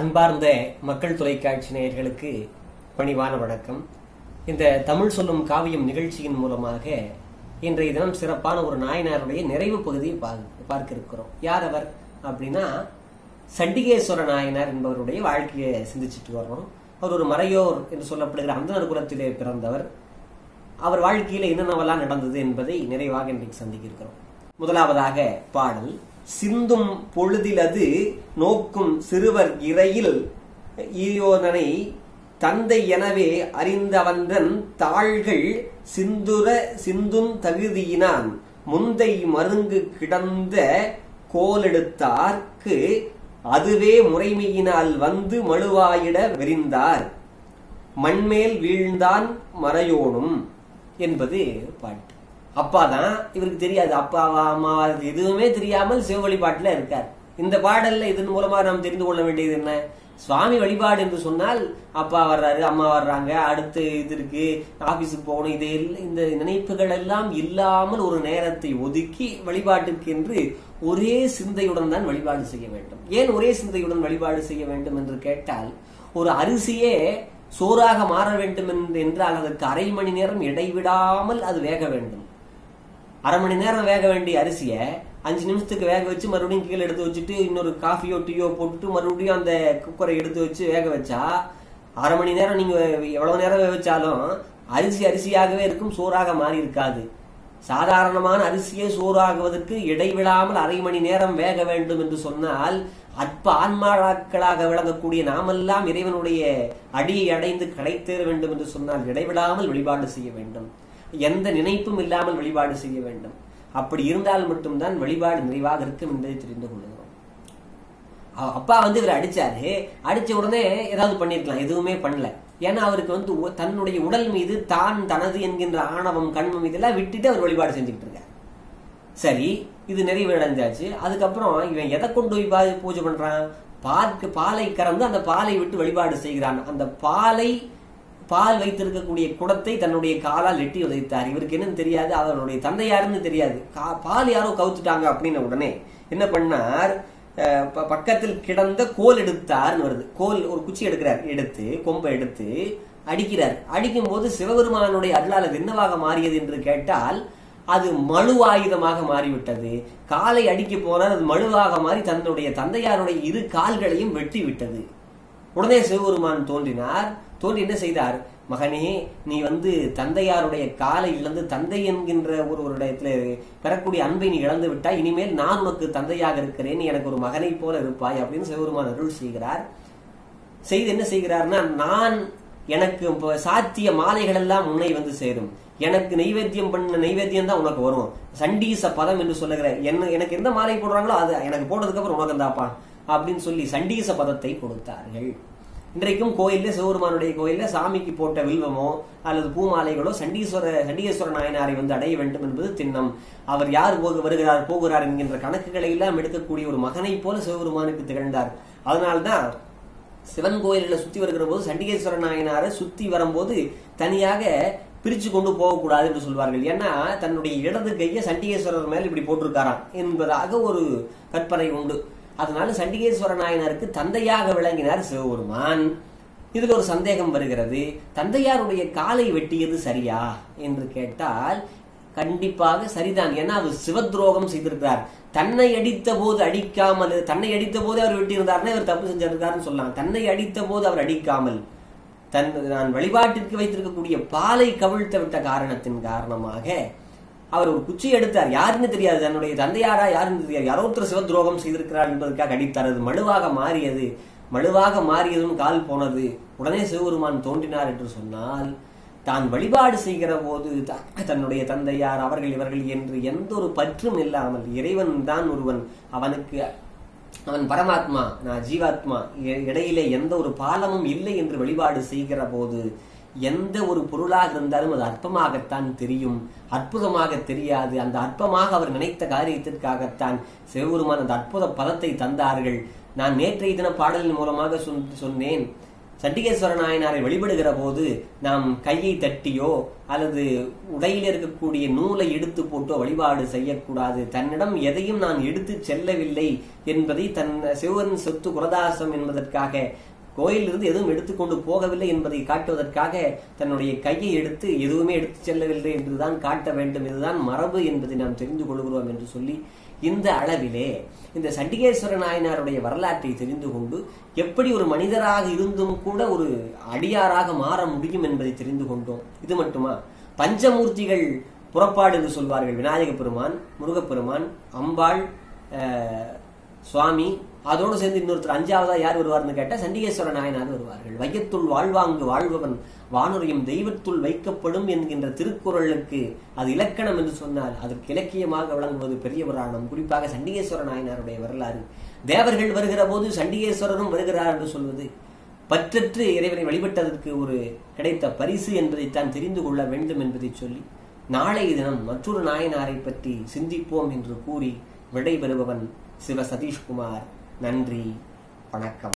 அன்பார்ந்த மக்கள் தொலைக்காட்சி நேயர்களுக்கு பணிவான வணக்கம் இந்த தமிழ் சொல்லும் காவியம் நிகழ்ச்சியின் மூலமாக இன்றைய தினம் சிறப்பான ஒரு நாயனாருடைய நிறைவு பகுதியை பார்க்க பார்க்க இருக்கிறோம் யார் அவர் அப்படின்னா சண்டிகேஸ்வர நாயனார் என்பவருடைய வாழ்க்கையை சிந்திச்சுட்டு வர்றோம் அவர் ஒரு மறையோர் என்று சொல்லப்படுகிற அந்தனர் குலத்திலே பிறந்தவர் அவர் வாழ்க்கையில என்னென்னவெல்லாம் நடந்தது என்பதை நிறைவாக இன்றைக்கு சந்திக்க இருக்கிறோம் முதலாவதாக பாடல் சிந்தும் பொழுதிலது நோக்கும் சிறுவர் இறையில் ஈயோதனை தந்தை எனவே அறிந்தவன்றன் தாள்கள் சிந்துர சிந்தும் தகுதியினான் முந்தை மருங்கு கிடந்த கோலெடுத்தார்க்கு அதுவே முறைமையினால் வந்து மழுவாயிட விரிந்தார் மண்மேல் வீழ்ந்தான் மறையோனும் என்பது பாட்டு அப்பா தான் இவருக்கு தெரியாது அப்பாவா அம்மாவா இது எதுவுமே தெரியாமல் சிவ வழிபாட்டுல இருக்கார் இந்த பாடல்ல இதன் மூலமா நாம் தெரிந்து கொள்ள வேண்டியது என்ன சுவாமி வழிபாடு என்று சொன்னால் அப்பா வர்றாரு அம்மா வர்றாங்க அடுத்து இது இருக்கு ஆபீஸுக்கு போகணும் இது எல்லாம் இந்த நினைப்புகள் எல்லாம் இல்லாமல் ஒரு நேரத்தை ஒதுக்கி வழிபாட்டுக்கு என்று ஒரே சிந்தையுடன் தான் வழிபாடு செய்ய வேண்டும் ஏன் ஒரே சிந்தையுடன் வழிபாடு செய்ய வேண்டும் என்று கேட்டால் ஒரு அரிசியே சோறாக மாற வேண்டும் என்றால் அதற்கு அரை மணி நேரம் இடைவிடாமல் அது வேக வேண்டும் அரை மணி நேரம் வேக வேண்டிய அரிசியை அஞ்சு நிமிஷத்துக்கு வேக வச்சு மறுபடியும் கீழே எடுத்து வச்சுட்டு இன்னொரு காஃபியோ டீயோ போட்டுட்டு மறுபடியும் அந்த குக்கரை எடுத்து வச்சு வேக வச்சா அரை மணி நேரம் நீங்க எவ்வளவு நேரம் வேக வச்சாலும் அரிசி அரிசியாகவே இருக்கும் சோறாக மாறி இருக்காது சாதாரணமான அரிசியே சோறாகுவதற்கு இடைவிடாமல் அரை மணி நேரம் வேக வேண்டும் என்று சொன்னால் அற்ப ஆன்மாக்களாக விளங்கக்கூடிய நாமெல்லாம் இறைவனுடைய அடியை அடைந்து கிடைத்தேற வேண்டும் என்று சொன்னால் இடைவிடாமல் வழிபாடு செய்ய வேண்டும் எந்த நினைப்பும் இல்லாமல் வழிபாடு செய்ய வேண்டும் அப்படி இருந்தால் மட்டும்தான் வழிபாடு நிறைவாக இருக்கும் என்பதை தெரிந்து கொள்ளுகிறோம் அப்பா வந்து இவர் அடிச்சாரு அடிச்ச உடனே ஏதாவது பண்ணிருக்கலாம் எதுவுமே பண்ணல ஏன்னா அவருக்கு வந்து தன்னுடைய உடல் மீது தான் தனது என்கின்ற ஆணவம் கண்மம் இதெல்லாம் விட்டுட்டு அவர் வழிபாடு செஞ்சுக்கிட்டு இருக்கார் சரி இது நிறைவடைஞ்சாச்சு அதுக்கப்புறம் இவன் எதை கொண்டு போய் பூஜை பண்றான் பாலுக்கு பாலை கறந்து அந்த பாலை விட்டு வழிபாடு செய்கிறான் அந்த பாலை பால் வைத்திருக்கக்கூடிய குடத்தை தன்னுடைய காலால் எட்டி உதைத்தார் இவருக்கு என்னன்னு தெரியாது அவருடைய தந்தை யாருன்னு தெரியாது பால் யாரோ கவுத்துட்டாங்க அப்படின்ன உடனே என்ன பண்ணார் பக்கத்தில் கிடந்த கோல் எடுத்தார்னு வருது கோல் ஒரு குச்சி எடுக்கிறார் எடுத்து கொம்பை எடுத்து அடிக்கிறார் அடிக்கும் போது சிவபெருமானுடைய அருளால் அது என்னவாக மாறியது என்று கேட்டால் அது மழு ஆயுதமாக மாறிவிட்டது காலை அடிக்க போனால் அது மழுவாக மாறி தன்னுடைய தந்தையாருடைய இரு கால்களையும் வெட்டி விட்டது உடனே சிவபெருமான் தோன்றினார் தோன்றி என்ன செய்தார் மகனே நீ வந்து தந்தையாருடைய காலை இழந்து தந்தை என்கின்ற ஒரு ஒரு இடத்துல பெறக்கூடிய அன்பை நீ இழந்து விட்டாய் இனிமேல் நான் உனக்கு தந்தையாக இருக்கிறேன் நீ எனக்கு ஒரு மகனை போல இருப்பாய் அப்படின்னு சிவபெருமான் அருள் செய்கிறார் செய்து என்ன செய்கிறார்னா நான் எனக்கு சாத்திய மாலைகள் எல்லாம் உன்னை வந்து சேரும் எனக்கு நைவேத்தியம் பண்ண நைவேத்தியம் தான் உனக்கு வரும் சண்டீச பதம் என்று சொல்லுகிற என்ன எனக்கு எந்த மாலை போடுறாங்களோ அது எனக்கு போட்டதுக்கு அப்புறம் உனக்கு தாப்பா அப்படின்னு சொல்லி சண்டீச பதத்தை கொடுத்தார்கள் இன்றைக்கும் கோயில்ல சிவபெருமானுடைய கோயில்ல சாமிக்கு போட்ட வில்வமோ அல்லது பூமாலைகளோ சண்டீஸ்வர சண்டீஸ்வர நாயனாரை வந்து அடைய வேண்டும் என்பது திண்ணம் அவர் யார் போக வருகிறார் போகிறார் என்கின்ற கணக்குகளை எல்லாம் எடுக்கக்கூடிய ஒரு மகனை போல சிவபெருமானுக்கு திகழ்ந்தார் அதனால்தான் சிவன் கோயில்களை சுத்தி வருகிற போது சண்டிகேஸ்வர நாயனாரை சுத்தி வரும்போது தனியாக பிரிச்சு கொண்டு போகக்கூடாது என்று சொல்வார்கள் ஏன்னா தன்னுடைய இடது கையை சண்டிகேஸ்வரர் மேல இப்படி போட்டிருக்காராம் என்பதாக ஒரு கற்பனை உண்டு அதனால சண்டிகேஸ்வர நாயனருக்கு தந்தையாக விளங்கினார் சிவபெருமான் இதுல ஒரு சந்தேகம் வருகிறது தந்தையாருடைய காலை வெட்டியது சரியா என்று கேட்டால் கண்டிப்பாக சரிதான் ஏன்னா அவர் சிவத்ரோகம் செய்திருக்கிறார் தன்னை அடித்த போது அடிக்காமல் தன்னை அடித்த போது அவர் வெட்டியிருந்தார்னா இவர் தப்பு செஞ்சிருக்காருன்னு சொல்லலாம் தன்னை அடித்த போது அவர் அடிக்காமல் தன் நான் வழிபாட்டிற்கு வைத்திருக்கக்கூடிய பாலை கவிழ்த்த விட்ட காரணத்தின் காரணமாக அவர் ஒரு குச்சி எடுத்தார் யாருன்னு தெரியாது தன்னுடைய தந்தையாரா யாருன்னு தெரியாது யாரோ ஒருத்தர் சிவ துரோகம் செய்திருக்கிறார் என்பதற்காக அடித்தார் அது மழுவாக மாறியது மழுவாக மாறியதும் கால் போனது உடனே சிவபெருமான் தோன்றினார் என்று சொன்னால் தான் வழிபாடு செய்கிற போது தன்னுடைய தந்தையார் அவர்கள் இவர்கள் என்று எந்த ஒரு பற்றும் இல்லாமல் இறைவன் தான் ஒருவன் அவனுக்கு அவன் பரமாத்மா நான் ஜீவாத்மா இடையிலே எந்த ஒரு பாலமும் இல்லை என்று வழிபாடு செய்கிற போது எந்த ஒரு பொருளாக இருந்தாலும் அது அற்பமாகத்தான் தெரியும் அற்புதமாக தெரியாது அந்த அற்பமாக அவர் நினைத்த காரியத்திற்காகத்தான் சிவபெருமான் அந்த அற்புத பதத்தை தந்தார்கள் நான் நேற்றைய தின பாடலின் மூலமாக சொன்னேன் சண்டிகேஸ்வர நாயனாரை வழிபடுகிற போது நாம் கையை தட்டியோ அல்லது உடையில் இருக்கக்கூடிய நூலை எடுத்து போட்டோ வழிபாடு செய்யக்கூடாது தன்னிடம் எதையும் நான் எடுத்து செல்லவில்லை என்பதை தன் சிவன் சொத்து குரதாசம் என்பதற்காக கோயிலிருந்து எதுவும் எடுத்துக்கொண்டு போகவில்லை என்பதை காட்டுவதற்காக தன்னுடைய கையை எடுத்து எதுவுமே எடுத்து செல்லவில்லை என்றுதான் காட்ட வேண்டும் இதுதான் மரபு என்பதை நாம் தெரிந்து கொள்கிறோம் என்று சொல்லி இந்த அளவிலே இந்த சண்டிகேஸ்வர நாயனாருடைய வரலாற்றை தெரிந்து கொண்டு எப்படி ஒரு மனிதராக இருந்தும் கூட ஒரு அடியாராக மாற முடியும் என்பதை தெரிந்து கொண்டோம் இது மட்டுமா பஞ்சமூர்த்திகள் புறப்பாடு என்று சொல்வார்கள் விநாயக பெருமான் முருகப்பெருமான் அம்பாள் அஹ், சுவாமி அதோடு சேர்ந்து இன்னொருத்தர் அஞ்சாவதா யார் வருவார்னு கேட்டா சண்டிகேஸ்வர நாயனார் வருவார்கள் வையத்துள் வாழ்வாங்கு வாழ்பவன் வானுரையும் தெய்வத்துள் வைக்கப்படும் என்கின்ற திருக்குறளுக்கு அது இலக்கணம் என்று சொன்னால் அதற்கு இலக்கியமாக விளங்குவது பெரிய புராணம் குறிப்பாக சண்டிகேஸ்வர நாயனாருடைய வரலாறு தேவர்கள் வருகிற போது சண்டிகேஸ்வரரும் வருகிறார் என்று சொல்வது பற்றற்று இறைவனை வழிபட்டதற்கு ஒரு கிடைத்த பரிசு என்பதைத்தான் தெரிந்து கொள்ள வேண்டும் என்பதை சொல்லி நாளைய தினம் மற்றொரு நாயனாரை பற்றி சிந்திப்போம் என்று கூறி விடைபெறுபவன் சிவ சதீஷ்குமார் நன்றி வணக்கம்